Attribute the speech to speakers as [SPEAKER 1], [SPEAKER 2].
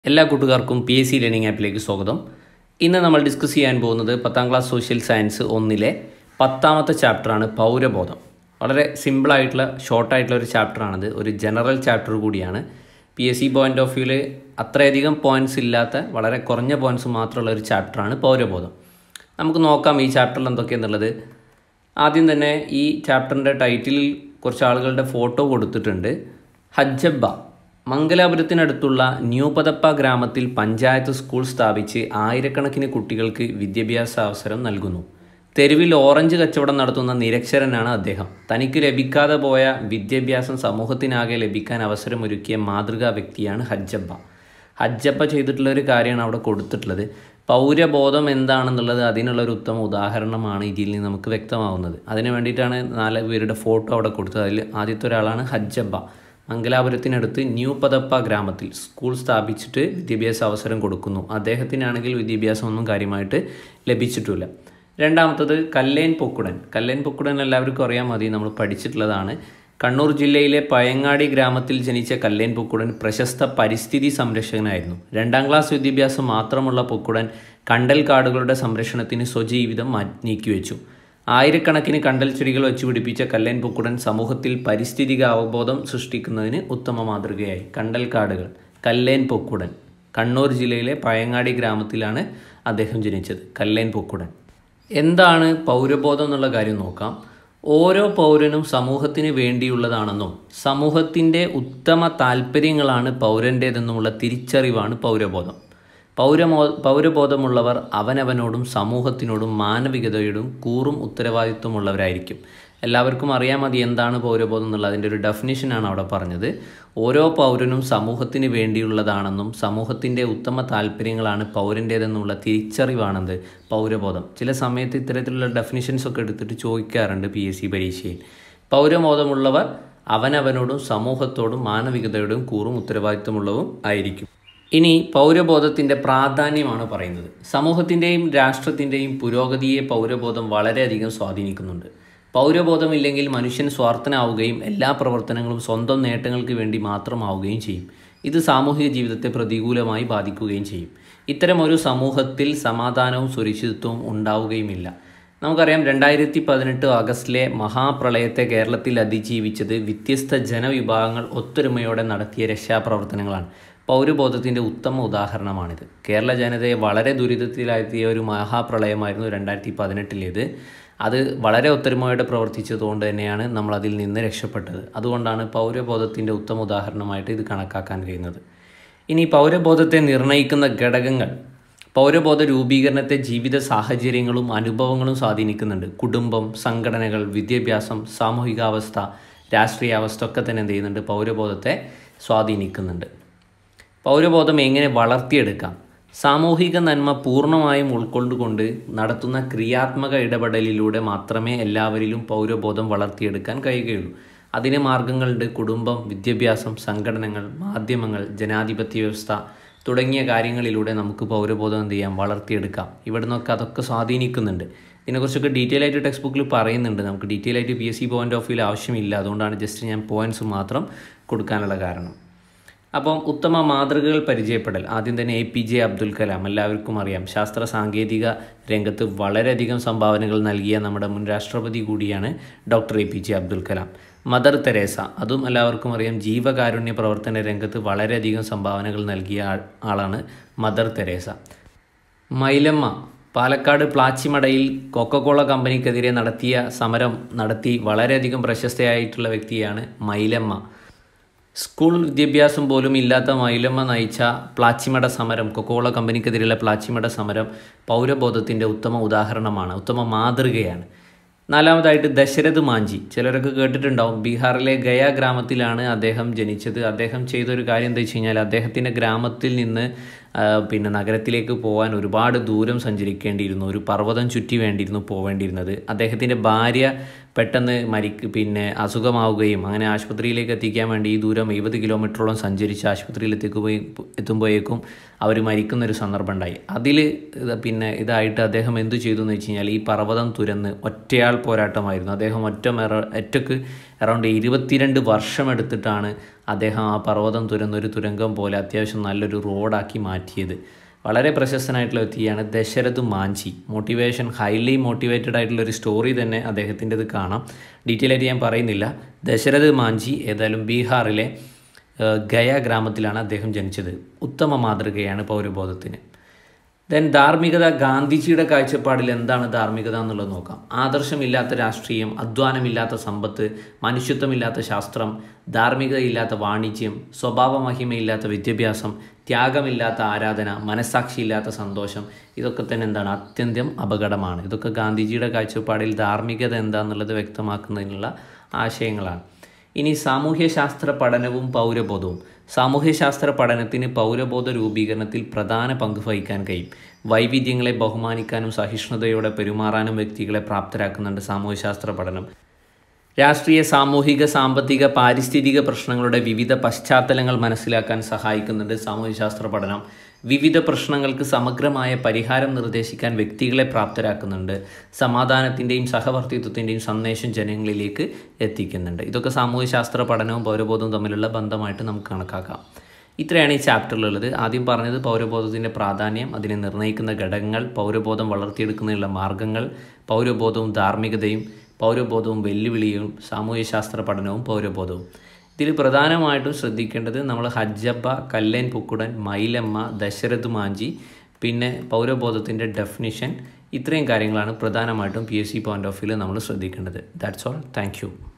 [SPEAKER 1] എല്ലാ കൂട്ടുകാർക്കും P S C learning ആപ്പിലേക്ക് സ്വാഗതം ഇന്ന് നമ്മൾ ഡിസ്കസ് ചെയ്യാൻ പോകുന്നത് പത്താം ക്ലാസ് സോഷ്യൽ സയൻസ് ഒന്നിലെ പത്താമത്തെ ചാപ്റ്ററാണ് പൗരബോധം വളരെ സിമ്പിളായിട്ടുള്ള ഷോർട്ടായിട്ടുള്ള ഒരു ചാപ്റ്ററാണിത് ഒരു ജനറൽ ചാപ്റ്റർ കൂടിയാണ് P S C point of വ്യൂവിൽ അത്രയധികം പോയിൻറ്റ്സ് ഇല്ലാത്ത വളരെ കുറഞ്ഞ പോയിൻറ്റ്സ് മാത്രമുള്ള ഒരു ചാപ്റ്ററാണ് പൗരബോധം നമുക്ക് നോക്കാം ഈ ചാപ്റ്ററിൽ എന്തൊക്കെയെന്നുള്ളത് ആദ്യം തന്നെ ഈ ചാപ്റ്ററിൻ്റെ ടൈറ്റിലിൽ കുറച്ച് ആളുകളുടെ ഫോട്ടോ കൊടുത്തിട്ടുണ്ട് ഹജ്ജബ്ബ മംഗലാപുരത്തിനടുത്തുള്ള ന്യൂപതപ്പ ഗ്രാമത്തിൽ പഞ്ചായത്ത് സ്കൂൾ സ്ഥാപിച്ച് ആയിരക്കണക്കിന് കുട്ടികൾക്ക് വിദ്യാഭ്യാസ അവസരം നൽകുന്നു തെരുവിൽ ഓറഞ്ച് കച്ചവടം നടത്തുന്ന നിരക്ഷരനാണ് അദ്ദേഹം തനിക്ക് ലഭിക്കാതെ പോയ വിദ്യാഭ്യാസം സമൂഹത്തിനാകെ ലഭിക്കാൻ അവസരമൊരുക്കിയ മാതൃകാ വ്യക്തിയാണ് ഹജ്ജബ്ബ ഹജ്ജപ്പ ചെയ്തിട്ടുള്ള ഒരു കാര്യമാണ് അവിടെ കൊടുത്തിട്ടുള്ളത് പൗരബോധം എന്താണെന്നുള്ളത് അതിനുള്ള ഒരു ഉത്തമ ഉദാഹരണമാണ് ഇതിൽ നിന്ന് നമുക്ക് വ്യക്തമാവുന്നത് അതിന് വേണ്ടിയിട്ടാണ് നാല് പേരുടെ ഫോട്ടോ അവിടെ കൊടുത്തത് അതിൽ ആദ്യത്തെ ഒരാളാണ് ഹജ്ജബ്ബ മംഗലാപുരത്തിനടുത്ത് ന്യൂ പതപ്പ ഗ്രാമത്തിൽ സ്കൂൾ സ്ഥാപിച്ചിട്ട് വിദ്യാഭ്യാസ അവസരം കൊടുക്കുന്നു അദ്ദേഹത്തിനാണെങ്കിൽ വിദ്യാഭ്യാസം ഒന്നും കാര്യമായിട്ട് ലഭിച്ചിട്ടില്ല രണ്ടാമത്തത് കല്ലേൻ പൊക്കുടൻ കല്ലേൻ പൊക്കുടൻ എല്ലാവർക്കും അറിയാൻ മതി നമ്മൾ പഠിച്ചിട്ടുള്ളതാണ് കണ്ണൂർ ജില്ലയിലെ പയങ്ങാടി ഗ്രാമത്തിൽ ജനിച്ച കല്ലേൻ പൊക്കുടൻ പ്രശസ്ത പരിസ്ഥിതി സംരക്ഷകനായിരുന്നു രണ്ടാം ക്ലാസ് വിദ്യാഭ്യാസം മാത്രമുള്ള പൊക്കുടൻ കണ്ടൽ കാടുകളുടെ സംരക്ഷണത്തിന് സ്വജീവിതം നീക്കിവെച്ചു ആയിരക്കണക്കിന് കണ്ടൽ ചെടികൾ വെച്ച് പിടിപ്പിച്ച കല്ലേൻ പൊക്കുടൻ സമൂഹത്തിൽ പരിസ്ഥിതിക അവബോധം സൃഷ്ടിക്കുന്നതിന് ഉത്തമ മാതൃകയായി കണ്ടൽ കാടുകൾ കല്ലേൻ പൊക്കുടൻ കണ്ണൂർ ജില്ലയിലെ പയങ്ങാടി ഗ്രാമത്തിലാണ് അദ്ദേഹം ജനിച്ചത് കല്ലേൻ പൊക്കുടൻ എന്താണ് പൗരബോധം എന്നുള്ള കാര്യം നോക്കാം ഓരോ പൗരനും സമൂഹത്തിന് വേണ്ടിയുള്ളതാണെന്നും സമൂഹത്തിൻ്റെ ഉത്തമ താല്പര്യങ്ങളാണ് പൗരൻ്റേതെന്നുമുള്ള തിരിച്ചറിവാണ് പൗരബോധം പൗരമോ പൗരബോധമുള്ളവർ അവനവനോടും സമൂഹത്തിനോടും മാനവികതയോടും കൂറും ഉത്തരവാദിത്വമുള്ളവരായിരിക്കും എല്ലാവർക്കും അറിയാൻ മതി എന്താണ് പൗരബോധം എന്നുള്ള അതിൻ്റെ ഒരു ഡെഫിനിഷനാണ് അവിടെ പറഞ്ഞത് ഓരോ പൗരനും സമൂഹത്തിന് വേണ്ടിയുള്ളതാണെന്നും സമൂഹത്തിൻ്റെ ഉത്തമ താല്പര്യങ്ങളാണ് പൗരൻ്റേതെന്നുള്ള തിരിച്ചറിവാണെന്ത് പൗരബോധം ചില സമയത്ത് ഇത്തരത്തിലുള്ള ഡെഫിനിഷൻസ് ഒക്കെ എടുത്തിട്ട് ചോദിക്കാറുണ്ട് പി എസ് സി പരീക്ഷയിൽ പൗരബോധമുള്ളവർ അവനവനോടും സമൂഹത്തോടും മാനവികതയോടും കൂറും ഉത്തരവാദിത്വമുള്ളവും ആയിരിക്കും ഇനി പൗരബോധത്തിൻ്റെ പ്രാധാന്യമാണ് പറയുന്നത് സമൂഹത്തിൻ്റെയും രാഷ്ട്രത്തിൻ്റെയും പുരോഗതിയെ പൗരബോധം വളരെയധികം സ്വാധീനിക്കുന്നുണ്ട് പൗരബോധമില്ലെങ്കിൽ മനുഷ്യൻ സ്വാർത്ഥനാവുകയും എല്ലാ പ്രവർത്തനങ്ങളും സ്വന്തം നേട്ടങ്ങൾക്ക് വേണ്ടി മാത്രമാവുകയും ചെയ്യും ഇത് സാമൂഹിക ജീവിതത്തെ പ്രതികൂലമായി ബാധിക്കുകയും ചെയ്യും ഇത്തരം ഒരു സമൂഹത്തിൽ സമാധാനവും സുരക്ഷിതത്വവും ഉണ്ടാവുകയുമില്ല നമുക്കറിയാം രണ്ടായിരത്തി പതിനെട്ട് ആഗസ്റ്റിലെ മഹാപ്രളയത്തെ കേരളത്തിൽ അതിജീവിച്ചത് വ്യത്യസ്ത ജനവിഭാഗങ്ങൾ ഒത്തൊരുമയോടെ നടത്തിയ രക്ഷാപ്രവർത്തനങ്ങളാണ് പൗരബോധത്തിൻ്റെ ഉത്തമ ഉദാഹരണമാണിത് കേരള ജനതയെ വളരെ ദുരിതത്തിലാഴ്ത്തിയ ഒരു മഹാപ്രളയമായിരുന്നു രണ്ടായിരത്തി പതിനെട്ടിലേത് അത് വളരെ ഒത്തൊരുമയോടെ പ്രവർത്തിച്ചതുകൊണ്ട് തന്നെയാണ് നമ്മൾ അതിൽ നിന്ന് രക്ഷപ്പെട്ടത് അതുകൊണ്ടാണ് പൗരബോധത്തിൻ്റെ ഉത്തമ ഉദാഹരണമായിട്ട് ഇത് കണക്കാക്കാൻ കഴിയുന്നത് ഇനി പൗരബോധത്തെ നിർണ്ണയിക്കുന്ന ഘടകങ്ങൾ പൗരബോധ രൂപീകരണത്തെ ജീവിത സാഹചര്യങ്ങളും അനുഭവങ്ങളും സ്വാധീനിക്കുന്നുണ്ട് കുടുംബം സംഘടനകൾ വിദ്യാഭ്യാസം സാമൂഹികാവസ്ഥ രാഷ്ട്രീയാവസ്ഥ ഒക്കെ തന്നെ എന്ത് ചെയ്യുന്നുണ്ട് പൗരബോധത്തെ സ്വാധീനിക്കുന്നുണ്ട് പൗരബോധം എങ്ങനെ വളർത്തിയെടുക്കാം സാമൂഹിക നന്മ പൂർണ്ണമായും ഉൾക്കൊണ്ടുകൊണ്ട് നടത്തുന്ന ക്രിയാത്മക ഇടപെടലിലൂടെ മാത്രമേ എല്ലാവരിലും പൗരബോധം വളർത്തിയെടുക്കാൻ കഴിയുകയുള്ളൂ അതിന് മാർഗങ്ങളുണ്ട് കുടുംബം വിദ്യാഭ്യാസം സംഘടനകൾ മാധ്യമങ്ങൾ ജനാധിപത്യ വ്യവസ്ഥ തുടങ്ങിയ കാര്യങ്ങളിലൂടെ നമുക്ക് പൗരബോധം എന്ത് ചെയ്യാം വളർത്തിയെടുക്കാം ഇവിടെ നിന്നൊക്കെ അതൊക്കെ സ്വാധീനിക്കുന്നുണ്ട് ഇതിനെക്കുറിച്ചൊക്കെ ഡീറ്റെയിൽ ആയിട്ട് ടെക്സ്റ്റ് ബുക്കിൽ പറയുന്നുണ്ട് നമുക്ക് ഡീറ്റെയിൽ ആയിട്ട് P S C point of വ്യൂവിൽ ആവശ്യമില്ല അതുകൊണ്ടാണ് ജസ്റ്റ് ഞാൻ പോയിൻറ്റ്സ് മാത്രം കൊടുക്കാനുള്ള കാരണം അപ്പം ഉത്തമ മാതൃകകൾ പരിചയപ്പെടൽ ആദ്യം തന്നെ A P J Abdul Kalam എല്ലാവർക്കും അറിയാം ശാസ്ത്ര സാങ്കേതിക രംഗത്ത് വളരെയധികം സംഭാവനകൾ നൽകിയ നമ്മുടെ മുൻ രാഷ്ട്രപതി കൂടിയാണ് doctor A P J Abdul Kalam Mother Teresa അതും എല്ലാവർക്കും അറിയാം ജീവകാരുണ്യ പ്രവർത്തന രംഗത്ത് വളരെയധികം സംഭാവനകൾ നൽകിയ ആളാണ് മദർ തെരേസ മൈലമ്മ പാലക്കാട് പ്ലാച്ചിമടയിൽ കൊക്കക്കോള കമ്പനിക്കെതിരെ നടത്തിയ സമരം നടത്തി വളരെയധികം പ്രശസ്തയായിട്ടുള്ള വ്യക്തിയാണ് മൈലമ്മ സ്കൂൾ വിദ്യാഭ്യാസം പോലും ഇല്ലാത്ത മൈലമ്മ നയിച്ച പ്ലാച്ചിമട സമരം കൊക്കോള കമ്പനിക്കെതിരെയുള്ള പ്ലാച്ചിമട സമരം പൗരബോധത്തിൻ്റെ ഉത്തമ ഉദാഹരണമാണ് ഉത്തമ മാതൃകയാണ് നാലാമതായിട്ട് ദശരഥ് മാഞ്ചി ചിലരൊക്കെ കേട്ടിട്ടുണ്ടാവും ബീഹാറിലെ ഗയ ഗ്രാമത്തിലാണ് അദ്ദേഹം ജനിച്ചത് അദ്ദേഹം ചെയ്തൊരു കാര്യം എന്താ വെച്ച് കഴിഞ്ഞാൽ അദ്ദേഹത്തിൻ്റെ ഗ്രാമത്തിൽ നിന്ന് പിന്നെ നഗരത്തിലേക്ക് പോകാൻ ഒരുപാട് ദൂരം സഞ്ചരിക്കേണ്ടിയിരുന്നു ഒരു പർവ്വതം ചുറ്റി വേണ്ടിയിരുന്നു പോവേണ്ടിയിരുന്നത് അദ്ദേഹത്തിൻ്റെ ഭാര്യ പെട്ടെന്ന് മരിക്ക് പിന്നെ അസുഖമാവുകയും അങ്ങനെ ആശുപത്രിയിലേക്ക് എത്തിക്കാൻ വേണ്ടി ഈ ദൂരം എഴുപത് കിലോമീറ്ററോളം സഞ്ചരിച്ച് ആശുപത്രിയിൽ എത്തിക്കുപോയി എത്തുമ്പോഴേക്കും അവർ മരിക്കുന്ന ഒരു സന്ദർഭം ഉണ്ടായി അതിൽ പിന്നെ ഇതായിട്ട് അദ്ദേഹം എന്തു ചെയ്തു എന്ന് വെച്ച് കഴിഞ്ഞാൽ ഈ പർവ്വതം തുരന്ന് ഒറ്റയാൾ പോരാട്ടമായിരുന്നു അദ്ദേഹം ഒറ്റ മെറ ഒറ്റക്ക് അറൗണ്ട് ഇരുപത്തിരണ്ട് വർഷം എടുത്തിട്ടാണ് അദ്ദേഹം ആ പർവ്വതം തുരന്നൊരു തുരങ്കം പോലെ അത്യാവശ്യം നല്ലൊരു റോഡാക്കി മാറ്റിയത് വളരെ പ്രശസ്തനായിട്ടുള്ള വ്യക്തിയാണ് Dashrath Manjhi motivation highly motivated ആയിട്ടുള്ള ഒരു സ്റ്റോറി തന്നെ അദ്ദേഹത്തിൻ്റെത് കാണാം ഡീറ്റെയിൽ ആയിട്ട് ഞാൻ പറയുന്നില്ല ദശരഥ് മാഞ്ചി ഏതായാലും ബീഹാറിലെ ഏഹ്, ഗയ ഗ്രാമത്തിലാണ് അദ്ദേഹം ജനിച്ചത് ഉത്തമ മാതൃകയാണ് പൗരബോധത്തിന് ദെൻ ധാർമ്മികത ഗാന്ധിജിയുടെ കാഴ്ചപ്പാടിൽ എന്താണ് ധാർമ്മികത എന്നുള്ളത് നോക്കാം ആദർശമില്ലാത്ത രാഷ്ട്രീയം അധ്വാനമില്ലാത്ത സമ്പത്ത് മനുഷ്യത്വമില്ലാത്ത ശാസ്ത്രം ധാർമ്മികതയില്ലാത്ത വാണിജ്യം സ്വഭാവമഹിമയില്ലാത്ത വിദ്യാഭ്യാസം ത്യാഗമില്ലാത്ത ആരാധന മനസ്സാക്ഷിയില്ലാത്ത സന്തോഷം ഇതൊക്കെ തന്നെ എന്താണ് അത്യന്തം അപകടമാണ് ഇതൊക്കെ ഗാന്ധിജിയുടെ കാഴ്ചപ്പാടിൽ ധാർമ്മികത എന്താണെന്നുള്ളത് വ്യക്തമാക്കുന്നതിനുള്ള ആശയങ്ങളാണ് ഇനി സാമൂഹ്യശാസ്ത്ര പഠനവും പൗരബോധവും സാമൂഹ്യശാസ്ത്ര പഠനത്തിന് പൗരബോധ രൂപീകരണത്തിൽ പ്രധാന പങ്ക് വഹിക്കാൻ കഴിയും വൈവിധ്യങ്ങളെ ബഹുമാനിക്കാനും സഹിഷ്ണുതയോടെ പെരുമാറാനും വ്യക്തികളെ പ്രാപ്തരാക്കുന്നുണ്ട് സാമൂഹ്യശാസ്ത്ര പഠനം രാഷ്ട്രീയ സാമൂഹിക സാമ്പത്തിക പാരിസ്ഥിതിക പ്രശ്നങ്ങളുടെ വിവിധ പശ്ചാത്തലങ്ങൾ മനസ്സിലാക്കാൻ സഹായിക്കുന്നുണ്ട് സാമൂഹ്യശാസ്ത്ര പഠനം വിവിധ പ്രശ്നങ്ങൾക്ക് സമഗ്രമായ പരിഹാരം നിർദ്ദേശിക്കാൻ വ്യക്തികളെ പ്രാപ്തരാക്കുന്നുണ്ട് സമാധാനത്തിൻ്റെയും സഹവർത്തിത്വത്തിൻ്റെയും സന്ദേശം ജനങ്ങളിലേക്ക് എത്തിക്കുന്നുണ്ട് ഇതൊക്കെ സാമൂഹ്യശാസ്ത്ര പഠനവും പൗരബോധവും തമ്മിലുള്ള ബന്ധമായിട്ട് നമുക്ക് കണക്കാക്കാം ഇത്രയാണ് ഈ ചാപ്റ്ററിലുള്ളത് ആദ്യം പറഞ്ഞത് പൗരബോധത്തിൻ്റെ പ്രാധാന്യം അതിനെ നിർണ്ണയിക്കുന്ന ഘടകങ്ങൾ പൗരബോധം വളർത്തിയെടുക്കുന്നതിനുള്ള മാർഗങ്ങൾ പൗരബോധവും ധാർമ്മികതയും പൗരബോധവും വെല്ലുവിളിയും സാമൂഹ്യശാസ്ത്ര പഠനവും പൗരബോധവും ഇതിൽ പ്രധാനമായിട്ടും ശ്രദ്ധിക്കേണ്ടത് നമ്മൾ ഹജ്ജബ്ബ കല്ലേൻ പുക്കുടൻ മൈലമ്മ ദശരഥ് മാഞ്ചി പിന്നെ പൗരബോധത്തിൻ്റെ ഡെഫിനിഷൻ ഇത്രയും കാര്യങ്ങളാണ് പ്രധാനമായിട്ടും P S C point of വ്യൂവിൽ നമ്മൾ ശ്രദ്ധിക്കേണ്ടത് ദാറ്റ്സ് ഓൾ താങ്ക് യു